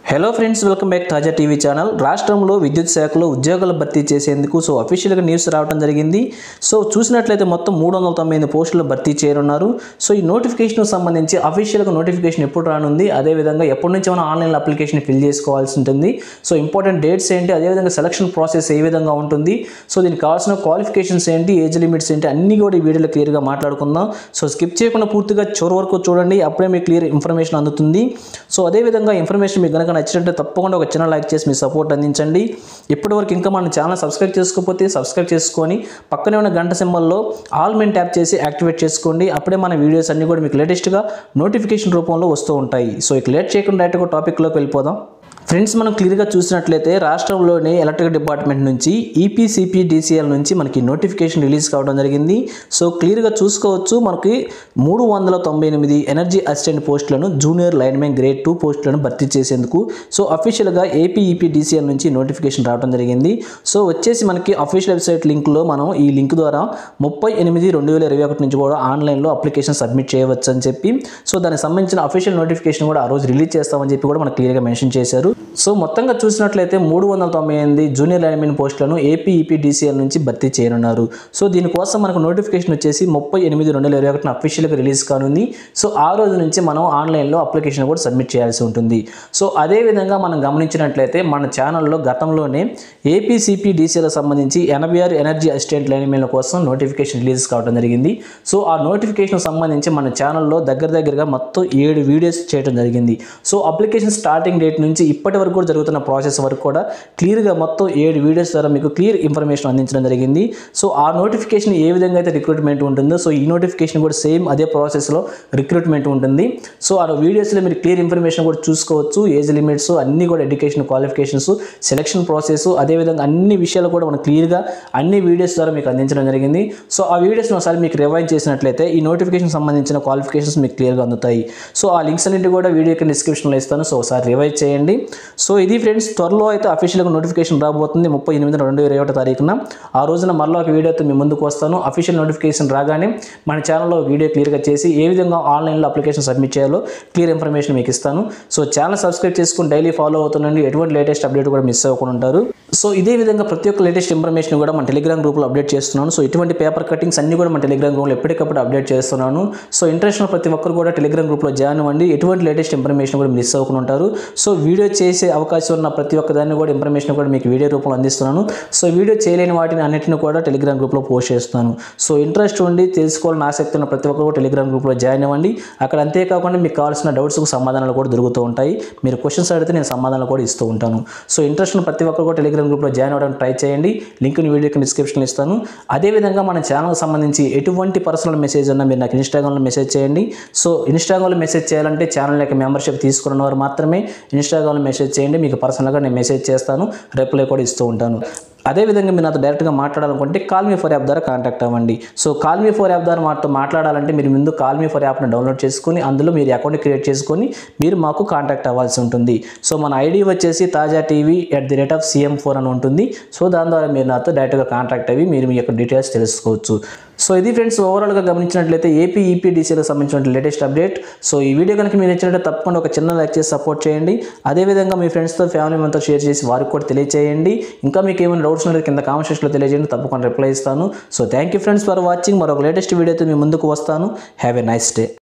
hello friends welcome back Taaza TV channel రాష్ట్రంలో విద్యుత్ శాఖలో ఉద్యోగాలు భర్తీ చేసేందుకు సో అఫీషియల్గా న్యూస్ రావడం జరిగింది సో చూసినట్లయితే మొత్తం మూడు వందల తొంభై ఎనిమిది పోస్టులు భర్తీ చేయనున్నారు సో ఈ నోటిఫికేషన్ సంబంధించి అఫీషియల్గా నోటిఫికేషన్ ఎప్పుడు రానుంది అదేవిధంగా ఎప్పటి నుంచి మనం ఆన్లైన్లో అప్లికేషన్ ఫిల్ చేసుకోవాల్సి ఉంటుంది సో ఇంపార్టెంట్ డేట్స్ ఏంటి అదేవిధంగా సెలక్షన్ ప్రాసెస్ ఏ విధంగా ఉంటుంది సో దీనికి కావాల్సిన క్వాలిఫికేషన్స్ ఏంటి ఏజ్ లిమిట్స్ ఏంటి అన్నీ కూడా ఈ వీడియోలో క్లియర్గా మాట్లాడుకుందాం సో స్కిప్ చేయకుండా పూర్తిగా చివరి వరకు చూడండి అప్పుడే మీకు క్లియర్ ఇన్ఫర్మేషన్ అందుతుంది సో అదేవిధంగా ఇన్ఫర్మేషన్ మీకు కనుక నచ్చినట్టే తప్పకుండా ఒక చిన్న లైక్ చేసి మీ సపోర్ట్ అందించండి ఇప్పటివరకు ఇంకా మన ఛానల్ సబ్స్క్రైబ్ చేసుకోకపోతే సబ్స్క్రైబ్ చేసుకొని పక్కనే ఉన్న గంట సింబల్లో ఆల్ మెన్ ట్యాప్ చేసి యాక్టివేట్ చేసుకోండి అప్పుడే మన వీడియోస్ అన్నీ కూడా మీకు లేటెస్ట్గా నోటిఫికేషన్ రూపంలో వస్తూ ఉంటాయి సో ఇక లేట్ చేయకుండా డైరెక్ట్గా టాపిక్లోకి వెళ్ళిపోదాం ఫ్రెండ్స్ మనం క్లియర్గా చూసినట్లయితే రాష్ట్రంలోని ఎలక్ట్రిక్ డిపార్ట్మెంట్ నుంచి ఈపీసీపీ డీసీఎల్ నుంచి మనకి నోటిఫికేషన్ రిలీజ్ కావడం జరిగింది సో క్లియర్గా చూసుకోవచ్చు మనకి మూడు వందల తొంభై ఎనిమిది ఎనర్జీ అసిస్టెంట్ పోస్టులను జూనియర్ లైన్మెన్ గ్రేడ్ టూ పోస్టులను భర్తీ చేసేందుకు సో అఫీషియల్గా ఏపీ ఈపీ డీసీఎల్ నుంచి నోటిఫికేషన్ రావడం జరిగింది సో వచ్చేసి మనకి అఫీషియల్ వెబ్సైట్ లింక్లో మనం ఈ లింక్ ద్వారా ముప్పై ఎనిమిది రెండు వేల ఇరవై ఒకటి నుంచి కూడా ఆన్లైన్లో అప్లికేషన్ సబ్మిట్ చేయవచ్చు అని చెప్పి సో దానికి సంబంధించిన అఫీషియల్ నోటిఫికేషన్ కూడా ఆ రోజు రిలీజ్ చేస్తామని చెప్పి కూడా మనకు క్లియర్గా మెన్షన్ చేశారు సో మొత్తంగా చూసినట్లయితే మూడు వందల తొంభై ఎనిమిది జూనియర్ లైన్మెన్ పోస్టులను ఏపీ ఈపీ డీసీఎల్ నుంచి భర్తీ చేయనున్నారు సో దీనికోసం మనకు నోటిఫికేషన్ వచ్చేసి ముప్పై ఎనిమిది రెండు వేల ఇరవై ఒకటిన అఫీషియల్గా రిలీజ్ కానుంది సో ఆ రోజు నుంచి మనం ఆన్లైన్లో అప్లికేషన్ కూడా సబ్మిట్ చేయాల్సి ఉంటుంది సో అదే విధంగా మనం గమనించినట్లయితే మన ఛానల్లో గతంలోనే ఏపీసీపీ డీసీఎల్ సంబంధించి ఎనభై ఆరు ఎనర్జీ అసిస్టెంట్ లైన్మెన్ల కోసం నోటిఫికేషన్ రిలీజ్ కావడం జరిగింది సో ఆ నోటిఫికేషన్ సంబంధించి మన ఛానల్లో దగ్గర దగ్గరగా మొత్తం ఏడు వీడియోస్ చేయడం జరిగింది సో అప్లికేషన్ స్టార్టింగ్ డేట్ నుంచి ఇప్పటి వరకు కూడా జరుగుతున్న ప్రాసెస్ వరకు కూడా క్లియర్గా మొత్తం ఏడు వీడియోస్ ద్వారా మీకు క్లియర్ ఇన్ఫర్మేషన్ అందించడం జరిగింది సో ఆ నోటిఫికేషన్ ఏ విధంగా అయితే రిక్రూట్మెంట్ ఉంటుందో సో ఈ నోటిఫికేషన్ కూడా సేమ్ అదే ప్రాసెస్లో రిక్రూట్మెంట్ ఉంటుంది సో ఆ వీడియోస్లో మీరు క్లియర్ ఇన్ఫర్మేషన్ కూడా చూసుకోవచ్చు ఏజ్ లిమిట్స్ అన్ని కూడా ఎడ్యుకేషన్ క్వాలిఫికేషన్స్ సెలక్షన్ ప్రాసెస్ అదేవిధంగా అన్ని విషయాలు కూడా మనం క్లియర్గా అన్ని వీడియోస్ ద్వారా మీకు అందించడం జరిగింది సో ఆ వీడియోస్ని ఒకసారి మీకు రివైజ్ చేసినట్లయితే ఈ నోటిఫికేషన్ సంబంధించిన క్వాలిఫికేషన్స్ మీకు క్లియర్గా అందుతాయి సో ఆ లింక్స్ అన్నింటి కూడా వీడియో కింద డిస్క్రిప్షన్లో ఇస్తాను సో ఒకసారి రివైజ్ చేయండి సో ఇది ఫ్రెండ్స్ త్వరలో అయితే అఫీషియల్గా నోటిఫికేషన్ రాబోతుంది ముప్పై ఎనిమిది రెండు ఇరవై ఒకటో తారీఖున ఆ రోజున మరలా ఒక వీడియోతో మీ ముందుకు వస్తాను అఫీషియల్ నోటిఫికేషన్ రాగానే మన ఛానల్లో వీడియో క్లియర్గా చేసి ఏ విధంగా ఆన్లైన్లో అప్లికేషన్ సబ్మిట్ చేయాలో క్లియర్ ఇన్ఫర్మేషన్ మీకు ఇస్తాను సో ఛానల్ సబ్స్క్రైబ్ చేసుకుని డైలీ ఫాలో అవుతుండండి ఎటువంటి లేటెస్ట్ అప్డేట్ కూడా మిస్ అవ్వకుండా ఉంటారు సో ఇదే విధంగా ప్రతి ఒక్క లేటెస్ట్ ఇన్ఫర్మేషన్ కూడా మన టెలిగ్రామ్ గ్రూప్లో అప్డేట్ చేస్తున్నాను సో ఇటువంటి పేపర్ కటింగ్స్ అన్ని కూడా మన టెలిగ్రామ్ గ్రూప్లో ఎప్పటికప్పుడు అప్డేట్ చేస్తున్నాను సో ఇంట్రెస్ట్ ఉన్న ప్రతి ఒక్కరు కూడా టెలిగ్రామ్ గ్రూప్లో జాయిన్ అవ్వండి ఎటువంటి లేటెస్ట్ ఇన్ఫర్మేషన్ కూడా మిస్ అవ్వకుండా ఉంటారు సో వీడియో చేసే అవకాశం ఉన్న ప్రతి ఒక్క దాన్ని కూడా ఇన్ఫర్మేషన్ కూడా మీకు వీడియో రూపంలో అందిస్తున్నాను సో వీడియో చేయలేని వాటిని అన్నిటిని కూడా టెలిగ్రామ్ గ్రూప్లో పోస్ట్ చేస్తాను సో ఇంట్రెస్ట్ ఉండి తెలుసుకోవాలని ఆసక్తి ఉన్న ప్రతి ఒక్కరు కూడా టెలిగ్రామ్ గ్రూప్లో జాయిన్ అవ్వండి అక్కడ అంతేకాకుండా మీకు కావాల్సిన డౌట్స్కు సమాధానాలు కూడా దొరుకుతూ ఉంటాయి మీరు క్వశ్చన్స్ అడిగితే నేను సమాధానాలు కూడా ఇస్తూ ఉంటాను సో ఇంట్రెస్ట్ ఉన్న ప్రతి ఒక్కరు కూడా టెలిగ్రామ్ గ్రూప్లో జాయిన్ అవ్వడానికి ట్రై చేయండి లింక్ని వీడియోకి డిస్క్రిప్షన్లో ఇస్తాను అదేవిధంగా మన ఛానల్కి సంబంధించి ఎటువంటి పర్సనల్ మెసేజ్ ఉన్నా మీరు నాకు ఇన్స్టాగ్రామ్లో మెసేజ్ చేయండి సో ఇన్స్టాగ్రామ్లో మెసేజ్ చేయాలంటే ఛానల్ యొక్క మెంబర్షిప్ తీసుకున్న వారు మాత్రమే ఇన్స్టాగ్రామ్లో మెసేజ్ చేయండి మీకు పర్సనల్గా నేను మెసేజ్ చేస్తాను రిప్లై కూడా ఇస్తూ ఉంటాను అదేవిధంగా మీరు నాతో డైరెక్ట్గా మాట్లాడాలనుకుంటే కాల్ మీ ఫర్ యాప్ ద్వారా కాంటాక్ట్ అవ్వండి so call me for app ద్వారా మాతో మాట్లాడాలంటే మీరు ముందు కాల్ మీ ఫర్ యాప్ని డౌన్లోడ్ చేసుకొని అందులో మీరు అకౌంట్ క్రియేట్ చేసుకొని మీరు మాకు కాంటాక్ట్ అవ్వాల్సి ఉంటుంది సో మన ఐడి వచ్చేసి Taaza TV at the rate of CM four అని ఉంటుంది సో దాని ద్వారా మీరు నాతో డైరెక్ట్గా కాంటాక్ట్ అయ్యి మీరు మీ యొక్క డీటెయిల్స్ తెలుసుకోవచ్చు సో ఇది ఫ్రెండ్స్ ఓవరాల్గా గమనించినట్లయితే ఏపీ ఈపీడీసీలకు సంబంధించిన లేటెస్ట్ అప్డేట్ సో ఈ వీడియో కనుక మీరు నచ్చినట్లయితే తప్పకుండా ఒక చిన్న లైక్ చేసి సపోర్ట్ చేయండి అదేవిధంగా మీ ఫ్రెండ్స్తో ఫ్యామిలీ మెంబర్తో షేర్ చేసి వారికి కూడా తెలియజేయండి ఇంకా మీకు ఏమైనా డౌట్స్ ఉంటే కింద కామెంట్ సెక్షన్లో తెలియజేయండి తప్పకుండా రిప్లై ఇస్తాను so thank you friends for watching మరొక లేటెస్ట్ వీడియోతో మీ ముందుకు వస్తాను హ్యావ్ ఎ నైస్ డే